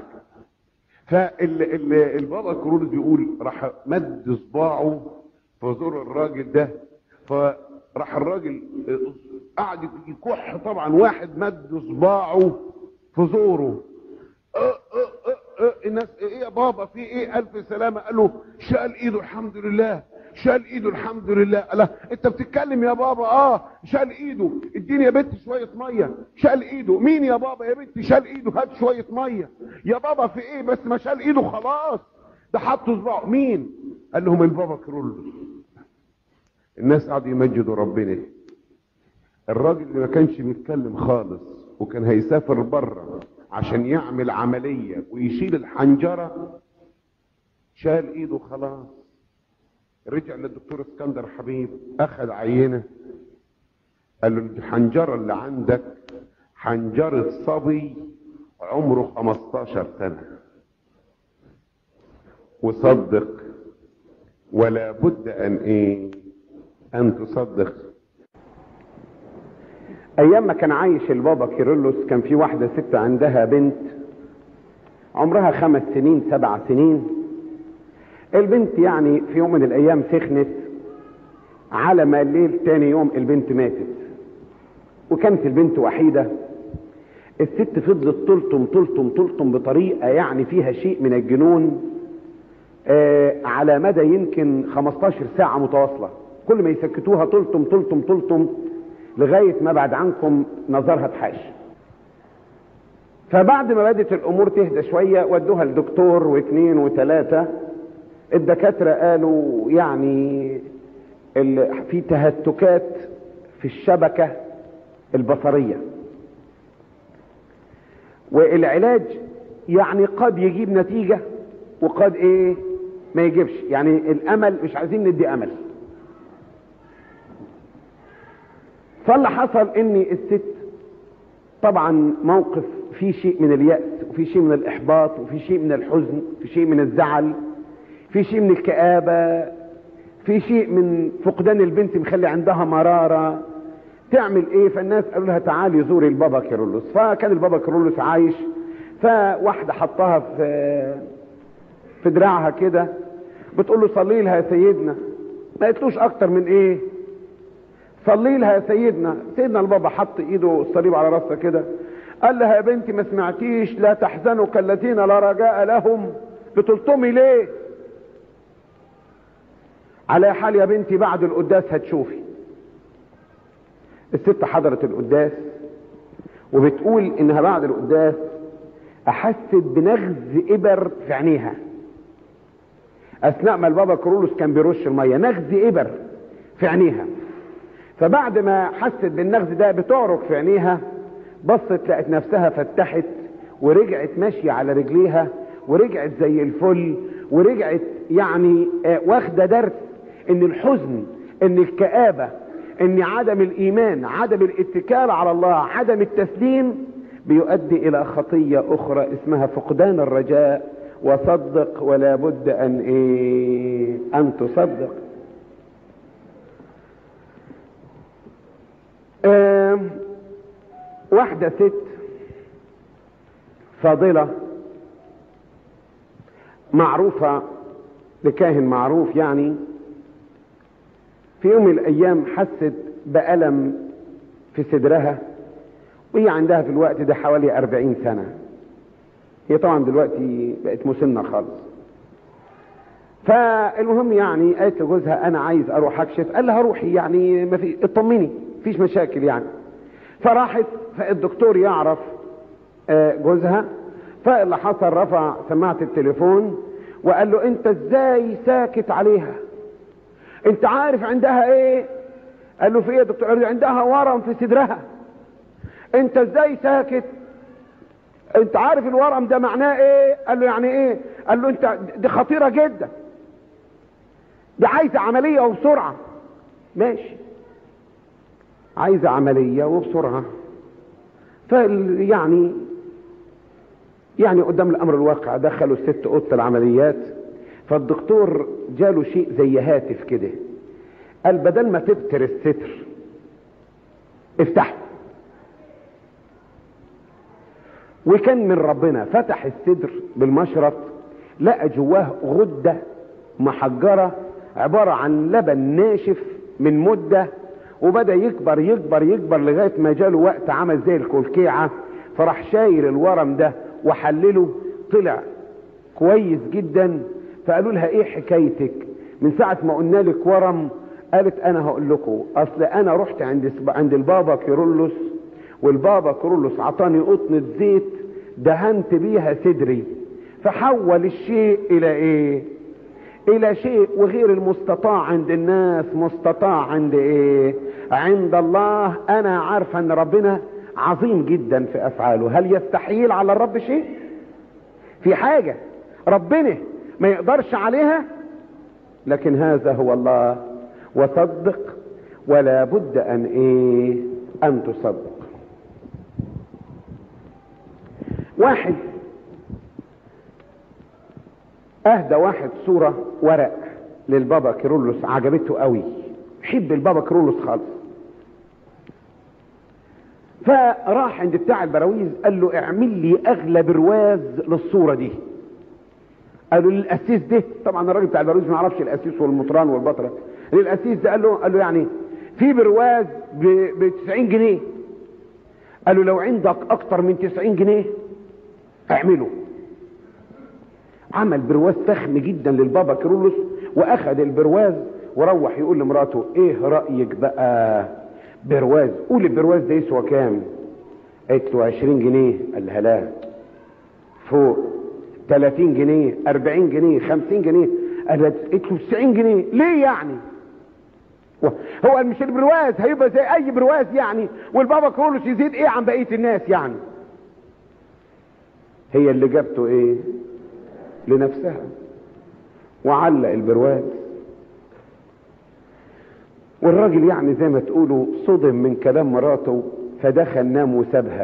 فالبابا كيرلس بيقول راح مد صباعه في زور الراجل ده فراح الراجل قعد يكح طبعا واحد مد صباعه في زوره أه أه أه الناس ايه يا بابا في ايه الف سلامة قال له شال ايده الحمد لله شال ايده الحمد لله لا انت بتتكلم يا بابا اه شال ايده اديني يا بنت شويه ميه شال ايده مين يا بابا يا بنتي شال ايده هات شويه ميه يا بابا في ايه بس ما شال ايده خلاص ده حط صباعه مين قال لهم البابا كرولوس الناس قعدوا يمجدوا ربنا الراجل اللي ما كانش بيتكلم خالص وكان هيسافر بره عشان يعمل عملية ويشيل الحنجرة شال ايده خلاص رجع للدكتور اسكندر حبيب اخذ عينة قال له الحنجرة اللي عندك حنجرة صبي عمره 15 سنة وصدق ولا بد ان ايه ان تصدق ايام ما كان عايش البابا كيرلس كان في واحدة ست عندها بنت عمرها خمس سنين سبع سنين البنت يعني في يوم من الايام سخنت على ما الليل تاني يوم البنت ماتت وكانت البنت وحيدة الست فضلت تلطم تلطم تلطم بطريقة يعني فيها شيء من الجنون آه على مدى يمكن 15 ساعة متواصلة كل ما يسكتوها تلطم تلطم تلطم لغاية ما بعد عنكم نظرها اتحاش فبعد ما بدت الامور تهدى شوية ودوها لدكتور واثنين وثلاثة الدكاترة قالوا يعني في تهتكات في الشبكة البصرية والعلاج يعني قد يجيب نتيجة وقد ايه ما يجيبش يعني الامل مش عايزين ندي امل فاللي حصل ان الست طبعا موقف فيه شيء من اليأس وفي شيء من الاحباط وفي شيء من الحزن في شيء من الزعل في شيء من الكآبة في شيء من فقدان البنت مخلي عندها مرارة تعمل ايه فالناس قالوا لها تعالي زوري البابا كيرلس فكان البابا كيرلس عايش فواحدة حطها في في دراعها كده بتقول له صلي لها يا سيدنا ما قلتلوش اكتر من ايه صلي لها يا سيدنا سيدنا البابا حط ايده الصليب على راسها كده قال لها يا بنتي ما سمعتيش لا تحزنوا كالذين لا رجاء لهم بتلطمي ليه على حال يا بنتي بعد القداس هتشوفي الست حضرت القداس وبتقول انها بعد القداس احست بنغز ابر في عينيها اثناء ما البابا كرولوس كان بيرش الميه نغز ابر في عينيها فبعد ما حست بالنغز ده بتعرق في عينيها بصت لقت نفسها فتحت ورجعت ماشيه على رجليها ورجعت زي الفل ورجعت يعني آه واخده درس ان الحزن ان الكآبة ان عدم الايمان عدم الاتكال على الله عدم التسليم بيؤدي الى خطية اخرى اسمها فقدان الرجاء وصدق ولا بد ان ايه ان تصدق آه واحدة ست فاضلة معروفة لكاهن معروف يعني في يوم من الايام حست بألم في صدرها وهي عندها في الوقت ده حوالي أربعين سنة هي طبعا دلوقتي بقت مسنة خالص فالمهم يعني قالت لجوزها انا عايز اروح اكشف قال لها روحي يعني ما في اطمني مفيش مشاكل يعني فراحت فالدكتور يعرف جوزها فاللي حصل رفع سماعة التليفون وقال له انت ازاي ساكت عليها انت عارف عندها ايه قال له في ايه يا دكتور قال له عندها ورم في صدرها انت ازاي ساكت انت عارف الورم ده معناه ايه قال له يعني ايه قال له انت دي خطيرة جدا دي عايزة عملية وبسرعة ماشي عايزة عملية وبسرعة فيعني يعني قدام الامر الواقع دخلوا الست اوضه العمليات فالدكتور جاله شيء زي هاتف كده قال بدل ما تبتر الستر افتحه وكان من ربنا فتح الصدر بالمشرط لقى جواه غدة محجرة عبارة عن لبن ناشف من مدة وبدأ يكبر يكبر يكبر لغاية ما جاله وقت عمل زي الكلكيعة فراح شايل الورم ده وحلله طلع كويس جدا فقالوا لها ايه حكايتك من ساعة ما قلنا لك ورم قالت انا هقول لكم اصل انا رحت عند عند البابا كيرلس والبابا كيرلس عطاني قطنة زيت دهنت بيها صدري فحول الشيء الى ايه الى شيء وغير المستطاع عند الناس مستطاع عند ايه عند الله انا عارفه ان ربنا عظيم جدا في افعاله هل يستحيل على الرب شيء في حاجه ربنا ما يقدرش عليها لكن هذا هو الله وصدق ولا بد ان ايه ان تصدق واحد اهدى واحد صورة ورق للبابا كيرلس عجبته قوي حب البابا كيرلس خالص فراح عند بتاع البراويز قال له اعمل لي اغلى برواز للصورة دي قالوا للاسيس ده طبعا الراجل بتاع البراويز ما يعرفش الاسيس والمطران والبطرة للاسيس ده قال له قال له يعني في برواز ب 90 جنيه قال له لو عندك اكتر من 90 جنيه اعمله عمل برواز فخم جدا للبابا كيرلس واخد البرواز وروح يقول لمراته ايه رايك بقى برواز قول البرواز ده يسوى كام قالت له 20 جنيه قال لها لا فوق 30 جنيه 40 جنيه 50 جنيه قالت له 90 جنيه ليه يعني هو مش البرواز هيبقى زي اي برواز يعني والبابا كيرلس يزيد ايه عن بقيه الناس يعني هي اللي جابته ايه لنفسها وعلق البرواز والراجل يعني زي ما تقولوا صدم من كلام مراته فدخل نام وسابها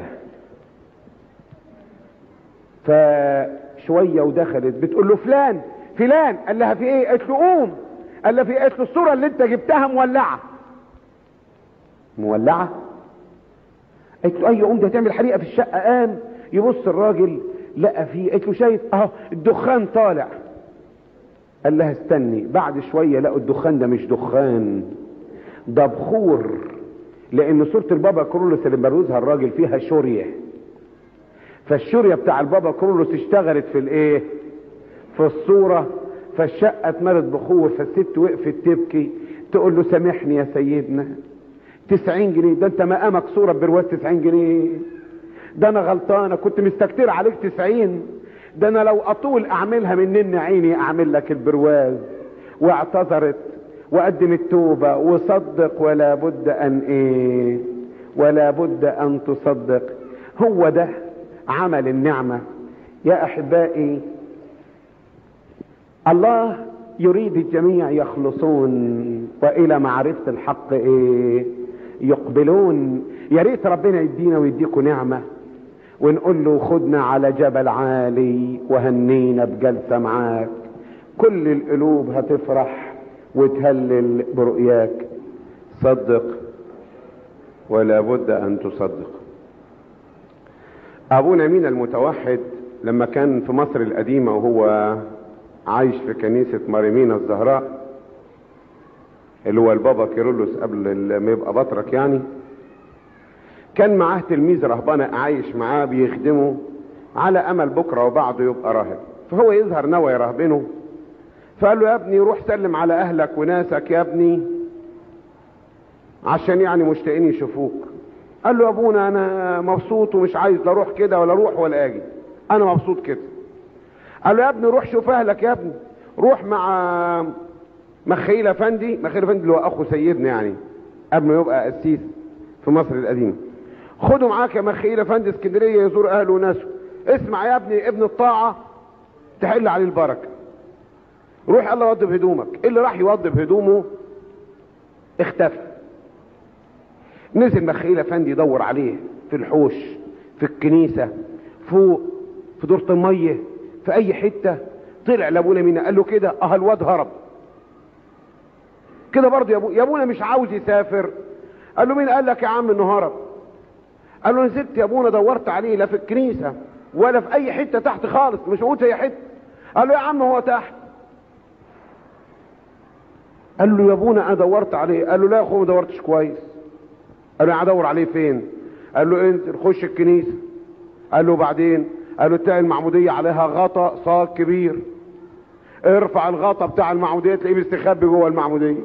فشويه ودخلت بتقول له فلان فلان قال لها في ايه قالت له قوم قال لها في قالت له الصوره اللي انت جبتها مولعه مولعه قالت له ايوه قوم ده هتعمل حريقه في الشقه قام يبص الراجل لقى فيه قالت له شايف اهو الدخان طالع قال لها استني بعد شويه لقوا الدخان ده مش دخان ده بخور لان صوره البابا كرولوس اللي بروزها الراجل فيها شوريه فالشوريه بتاع البابا كرولوس اشتغلت في الايه في الصوره فالشقه اتملت بخور فالست وقفت تبكي تقول له سامحني يا سيدنا تسعين جنيه ده انت مقامك صوره برواز تسعين جنيه ده انا غلطانه كنت مستكتر عليك تسعين ده انا لو اطول اعملها منن عيني اعمل لك البرواز واعتذرت وقدمت توبة وصدق ولا بد ان ايه ولا بد ان تصدق هو ده عمل النعمة يا احبائي الله يريد الجميع يخلصون والى معرفة الحق ايه يقبلون يا ريت ربنا يدينا ويديكم نعمه ونقول له خدنا على جبل عالي وهنينا بجلسة معاك كل القلوب هتفرح وتهلل برؤياك صدق ولا بد ان تصدق ابونا مين المتوحد لما كان في مصر القديمة وهو عايش في كنيسة مريمينا الزهراء اللي هو البابا كيرلس قبل ما يبقى بطرك يعني كان معاه تلميذ رهبانة عايش معاه بيخدمه على امل بكرة وبعده يبقى راهب فهو يظهر نوى يرهبنه فقال له يا ابني روح سلم على اهلك وناسك يا ابني عشان يعني مشتاقين يشوفوك قال له يا ابونا انا مبسوط ومش عايز لا اروح كده ولا اروح ولا اجي انا مبسوط كده قال له يا ابني روح شوف اهلك يا ابني روح مع مخيل افندي مخيل افندي اللي هو اخو سيدنا يعني قبل ما يبقى قسيس في مصر القديمه خده معاك يا مخيل افندي اسكندريه يزور اهله وناسه اسمع يا ابني ابن الطاعه تحل عليه البركه روح يلا وضب هدومك اللي راح يوضب هدومه اختفى نزل مخيل افندي يدور عليه في الحوش في الكنيسه فوق في دورة الميه في اي حته طلع لابونا مينا قال له كده اه الواد هرب كده برضه يا ابو يا ابونا مش عاوز يسافر قال له مين قال لك يا عم انه هرب قال له نزلت يا ابونا دورت عليه لا في الكنيسه ولا في اي حته تحت خالص مش موجود في اي حته قال له يا عم هو تحت قال له يا ابونا انا دورت عليه قال له لا يا اخويا ما دورتش كويس قال له ادور عليه فين قال له انزل خش الكنيسه قال له بعدين قال له تلاقي المعموديه عليها غطا صاج كبير ارفع الغطا بتاع المعموديه تلاقيه مستخبي جوه المعموديه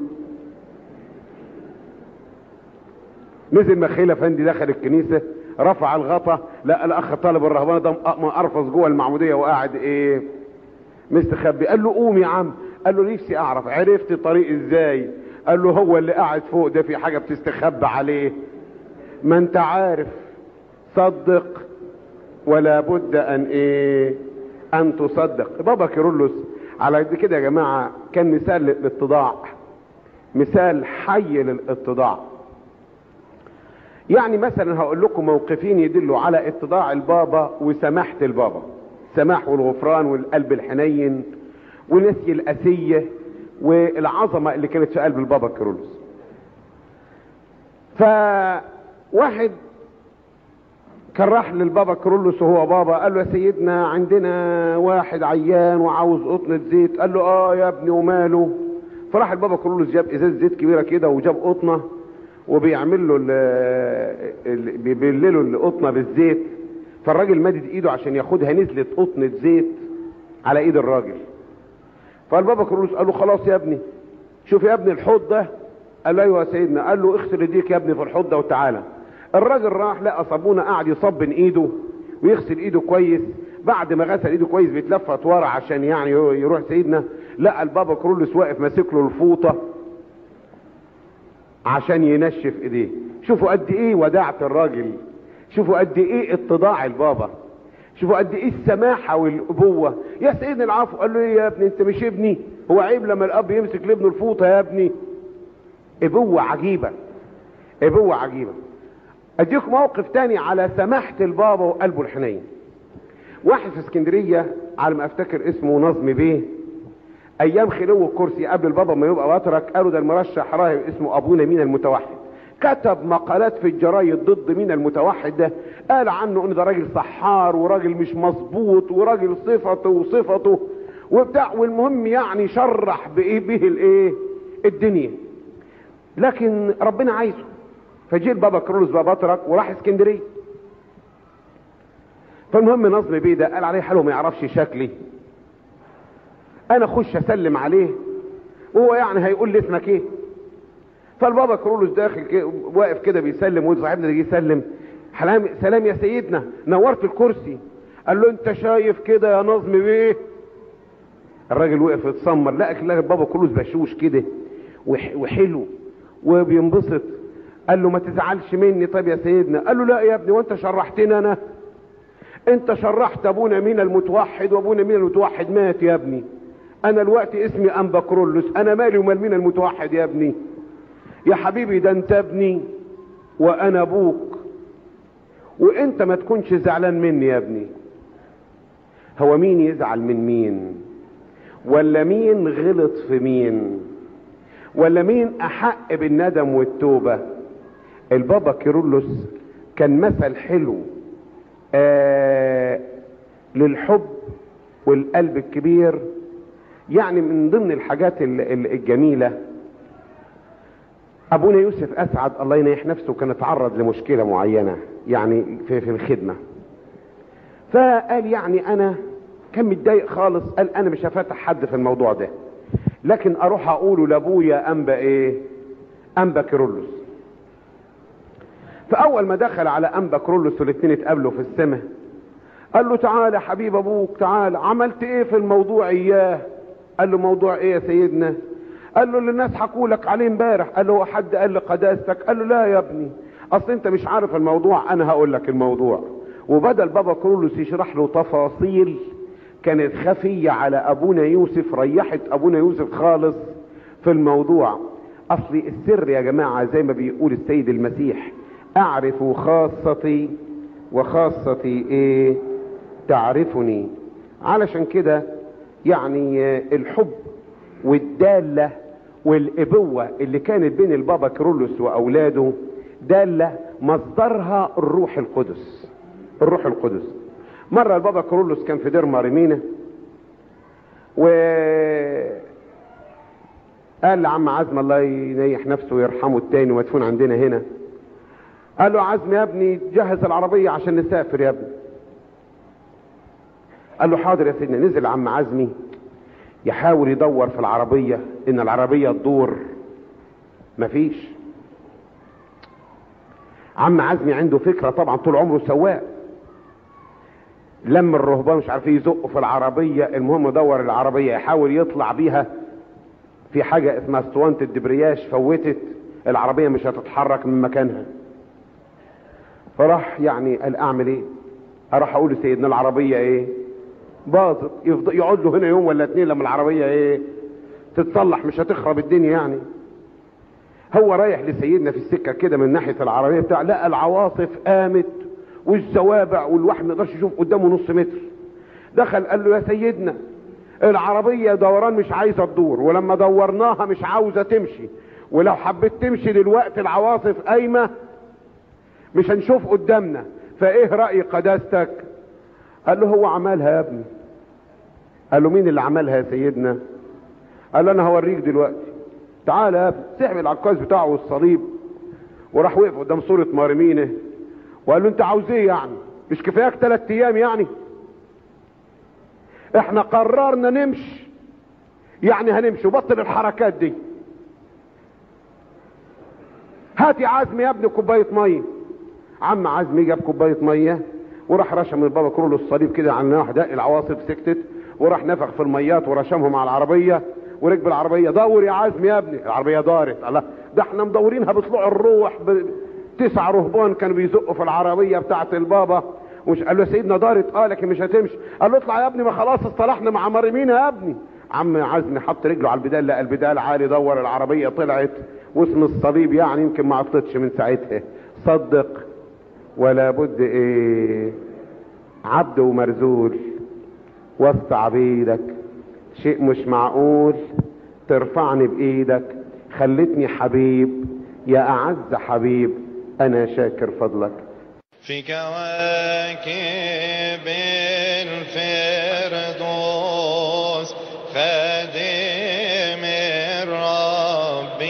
نزل مخيل افندي دخل الكنيسه رفع الغطا لقى الاخ طالب الرهبانه ده مقرفص جوه المعموديه وقاعد ايه مستخبي قال له قوم يا عم قال له نفسي اعرف عرفت الطريق ازاي قال له هو اللي قاعد فوق ده في حاجه بتستخبى عليه ما انت عارف صدق ولا بد ان ايه ان تصدق بابا كيرلس على قد كده يا جماعه كان مثال للاتضاع مثال حي للاتضاع يعني مثلا هقول لكم موقفين يدلوا على اتضاع البابا وسماحة البابا سماح والغفران والقلب الحنين ونسي الأسية والعظمة اللي كانت في قلب البابا كيرلس فواحد كان راح للبابا كيرلس وهو بابا قال له يا سيدنا عندنا واحد عيان وعاوز قطنة زيت قال له اه يا ابني وماله فراح البابا كيرلس جاب ازاز زيت كبيره كده وجاب قطنه وبيعمل له بيبلله القطنه بالزيت فالراجل مدد ايده عشان ياخدها نزلت قطنه زيت على ايد الراجل فالبابا كيرلس قال له خلاص يا ابني شوف يا ابني الحوض ده قال له ايوه يا سيدنا قال له اغسل ايديك يا ابني في الحوض ده وتعالى الراجل راح لقى صابونه قاعد يصبن ايده ويغسل ايده كويس بعد ما غسل ايده كويس بيتلفت ورا عشان يعني يروح سيدنا لقى البابا كرولس واقف ماسك له الفوطه عشان ينشف ايديه شوفوا قد ايه وداعة الراجل شوفوا قد ايه اتضاع البابا شوفوا قد ايه السماحة والابوة يا سيدنا العفو قال له ايه يا ابني انت مش ابني هو عيب لما الاب يمسك لابنه الفوطة يا ابني ابوة عجيبة ابوة عجيبة اديك موقف تاني على سماحة البابا وقلبه الحنين واحد في اسكندرية على ما افتكر اسمه نظم بيه ايام خلو الكرسي قبل البابا ما يبقى بطرك قالوا ده المرشح راهب اسمه ابونا مين المتوحد كتب مقالات في الجرايد ضد مين المتوحد ده قال عنه ان ده راجل سحار وراجل مش مظبوط وراجل صفته وصفته وبتاع والمهم يعني شرح بايه به الايه الدنيا لكن ربنا عايزه فجه البابا كرولوس بابا بطرك وراح اسكندريه فالمهم نظم بيه ده قال عليه حلو ما يعرفش شكلي انا اخش اسلم عليه وهو يعني هيقول لي اسمك ايه فالبابا كرولوس داخل كده واقف كده بيسلم وصاحبنا اللي جه يسلم حلام سلام يا سيدنا نورت الكرسي قال له انت شايف كده يا نظم بيه الراجل وقف يتسمر لقى لقى البابا كرولوس بشوش كده وحلو وبينبسط قال له ما تزعلش مني طب يا سيدنا قال له لا يا ابني وانت شرحتني انا انت شرحت ابونا مين المتوحد وابونا مين المتوحد مات يا ابني انا الوقت اسمي انبا كرولوس انا مالي ومال مين المتوحد يا ابني يا حبيبي ده انت ابني وانا ابوك وانت ما تكونش زعلان مني يا ابني هو مين يزعل من مين ولا مين غلط في مين ولا مين احق بالندم والتوبة البابا كيرلس كان مثل حلو آه للحب والقلب الكبير يعني من ضمن الحاجات الجميلة ابونا يوسف اسعد الله ينيح نفسه كان اتعرض لمشكلة معينة يعني في, في الخدمة فقال يعني انا كان متضايق خالص قال انا مش هفتح حد في الموضوع ده لكن اروح اقوله لابويا انبا ايه انبا كيرلس فاول ما دخل على انبا كيرلس والاثنين اتقابلوا في السماء قال له تعالى حبيب ابوك تعالى عملت ايه في الموضوع اياه قال له موضوع ايه يا سيدنا قال له اللي الناس حكوا لك عليه امبارح قال له هو حد قال لقداستك قال له لا يا ابني اصل انت مش عارف الموضوع انا هقول لك الموضوع وبدل بابا كرولوس يشرح له تفاصيل كانت خفية على ابونا يوسف ريحت ابونا يوسف خالص في الموضوع اصل السر يا جماعة زي ما بيقول السيد المسيح اعرف خاصتي وخاصتي ايه تعرفني علشان كده يعني الحب والدالة والابوة اللي كانت بين البابا كرولوس واولاده دالة مصدرها الروح القدس الروح القدس مرة البابا كرولوس كان في دير ماريمينا و قال لعم عزم الله ينيح نفسه ويرحمه التاني ومدفون عندنا هنا قال له عزم يا ابني جهز العربية عشان نسافر يا ابني قال له حاضر يا سيدنا نزل عم عزمي يحاول يدور في العربية ان العربية تدور مفيش عم عزمي عنده فكرة طبعا طول عمره سواق لم الرهبان مش عارفين يزقوا في العربية المهم دور العربية يحاول يطلع بيها في حاجة اسمها اسطوانة الدبرياج فوتت العربية مش هتتحرك من مكانها فراح يعني قال اعمل ايه اروح اقول لسيدنا العربية ايه باظت يفضل يقعد له هنا يوم ولا اتنين لما العربية ايه تتصلح مش هتخرب الدنيا يعني هو رايح لسيدنا في السكة كده من ناحية العربية بتاع لقى العواصف قامت والزوابع والواحد ما يقدرش يشوف قدامه نص متر دخل قال له يا سيدنا العربية دوران مش عايزة تدور ولما دورناها مش عاوزة تمشي ولو حبيت تمشي دلوقتي العواصف قايمة مش هنشوف قدامنا فايه رأي قداستك قال له هو عملها يا ابني قال له مين اللي عملها يا سيدنا قال له انا هوريك دلوقتي تعالى يا ابني سحب العكاز بتاعه والصليب وراح وقف قدام صورة مارمينه وقال له انت عاوز ايه يعني مش كفاياك ثلاث ايام يعني احنا قررنا نمشي يعني هنمشي وبطل الحركات دي هات يا عزمي يا ابني كوبايه ميه عم عزمي جاب كوبايه ميه وراح رشم البابا كرول الصليب كده على واحده العواصف سكتت وراح نفخ في الميات ورشمهم على العربيه وركب العربيه دور يا عزمي يا ابني العربيه دارت الله ده احنا مدورينها بطلوع الروح ب... تسع رهبان كانوا بيزقوا في العربيه بتاعه البابا ومش قال له يا سيدنا دارت اه لكن مش هتمشي قال له اطلع يا ابني ما خلاص اصطلحنا مع مريمين يا ابني عم عزمي حط رجله على البدال لقى البدال عالي دور العربيه طلعت واسم الصليب يعني يمكن ما عطتش من ساعتها صدق ولا بد ايه عبد ومرزول وسط عبيدك شيء مش معقول ترفعني بايدك خلتني حبيب يا اعز حبيب انا شاكر فضلك في كواكب الفردوس خادم الرب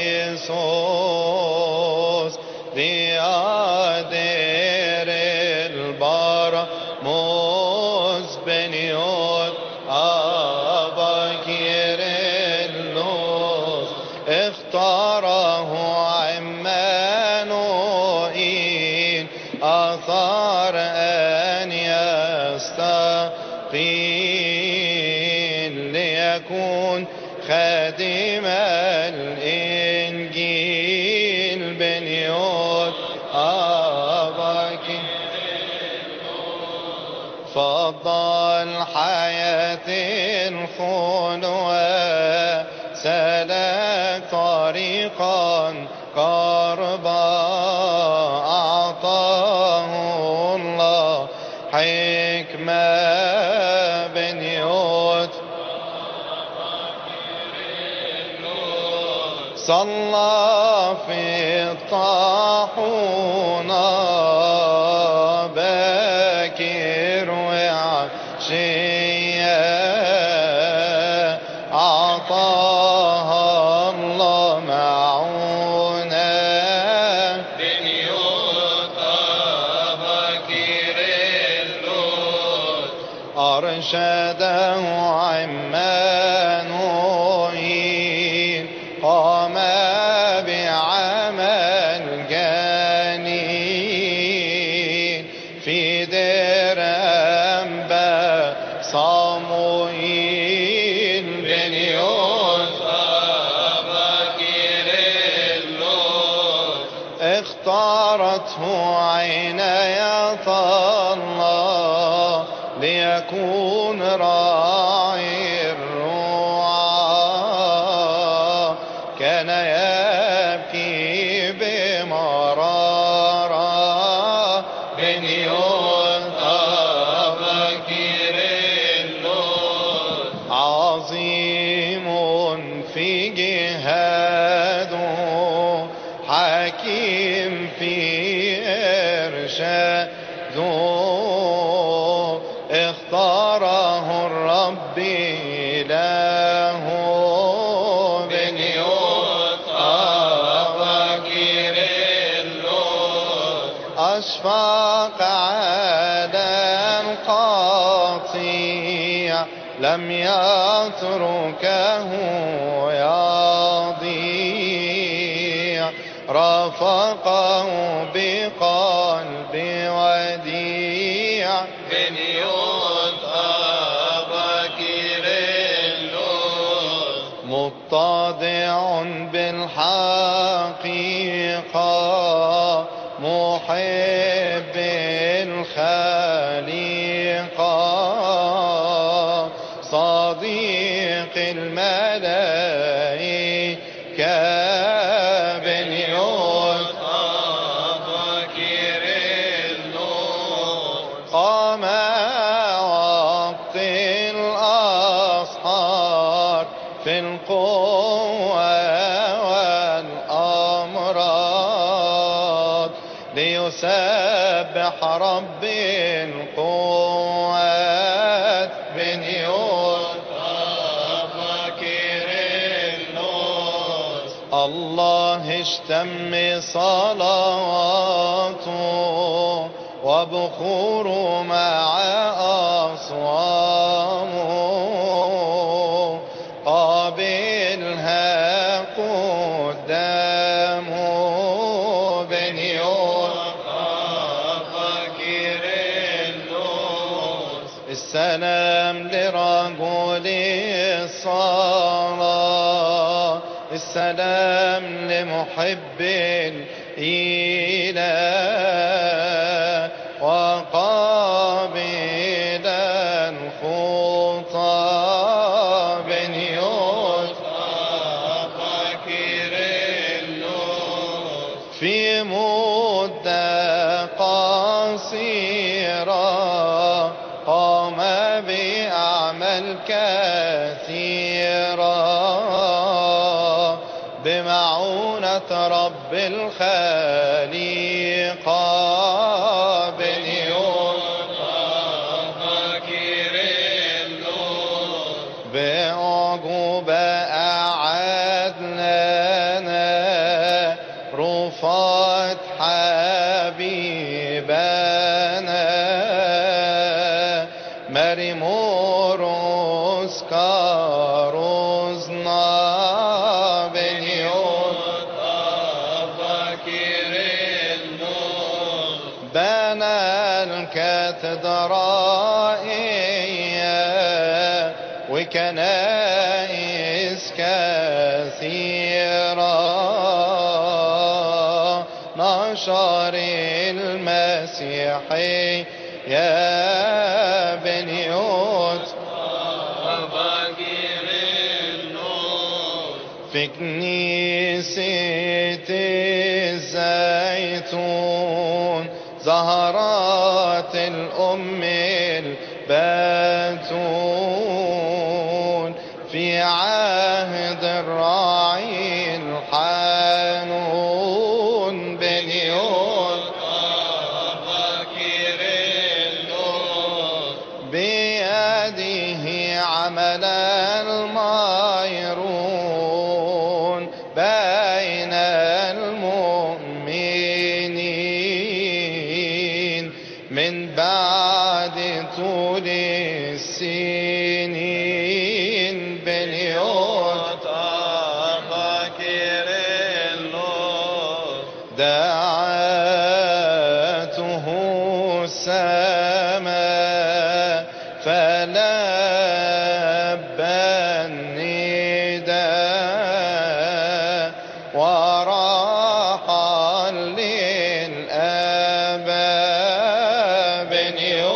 يسوس ليادر البر بنيوت أبا كيرلس اختاره عمانوئيل أثار أن يستقيل ليكون خادم الإنجيل بنيوت أباك فضل حياة الخلوة سلك طريقا قربا أعطاه الله حكمة بنيوت صلى في الطاحونة باكر وعشية أعطاها الله معونة بنيوت باكر اللوت أرشده عمانوئيل قام بعمل جنين في دير أنبا صموئيل بن يوسف بكر اللوت اختارته عناية الله ليكون راعي الرعاة كان يبكي بمرارة بن يوسف بكر اللوت عظيم في جهاده حكيم في إرشاده اختاره الرب له بن يوسف بكر اللوت أشفق على القطيع لم يتركه يضيع رافقه بقلب وديع بن يوسف كيرلس متضع بالحقيقة محب الخليقة صديق الملائكة بن يوسف كيرلس قام وقت الأسحار في القوة والأمراض ليسبح رب القوات بن يوسف كيرلس الله اشتم صلواته وبخور مع أصوامه قابلها قدامه بن يوسف كيرلس السلام لرجل الصلاة السلام لمحب الإله وقابل الخطى بن يوسف كيرلس في مدة قصيرة قام بأعمال كثيرة بمعونة رب الخليقة بن يوسف كيرلس بعقوبة أعاد لنا رفات حبيبنا مرموروس كاروزنا بن يوسف كيرلس بنى الكاتدرائية وكنائس كثيرة نشر المسيحي يا بن يوسف في كنيسة الزيتون زهرات الأم البتون في عهد الراعي الحنون بن يوسف بيده عمل الميرون بين المؤمنين من بعد طول السنين باليوم دعاته السماء فلبى النداء وراح للأباء بن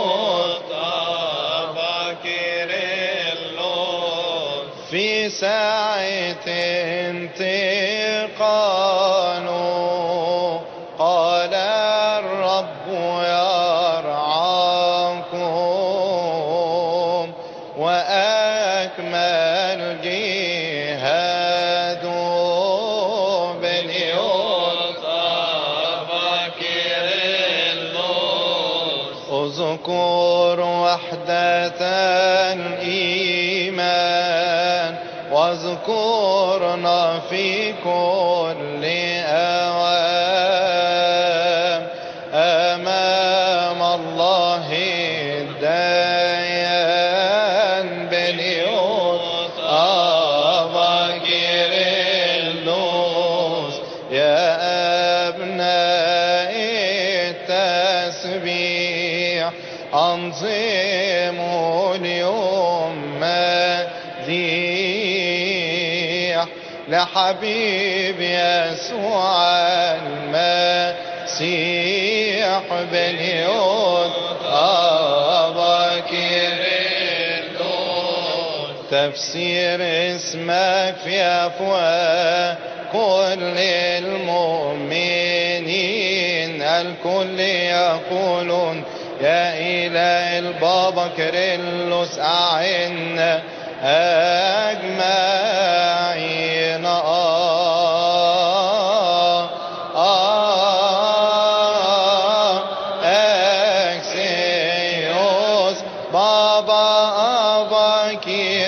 في ساعة انتقاله قال الرب يرعاكم وأكمل جهاد بن اذكر وحدة الإيمان واذكرنا في كل أوام أمام الله الديان بن أنظم اليوم مديح لحبيب يسوع المسيح باليوم أبكر تفسير اسمك في أفواه كل المؤمنين الكل يقولون يا إله البابا كريلوس أعنا أجمعين آه آه أكسيوس بابا أباكي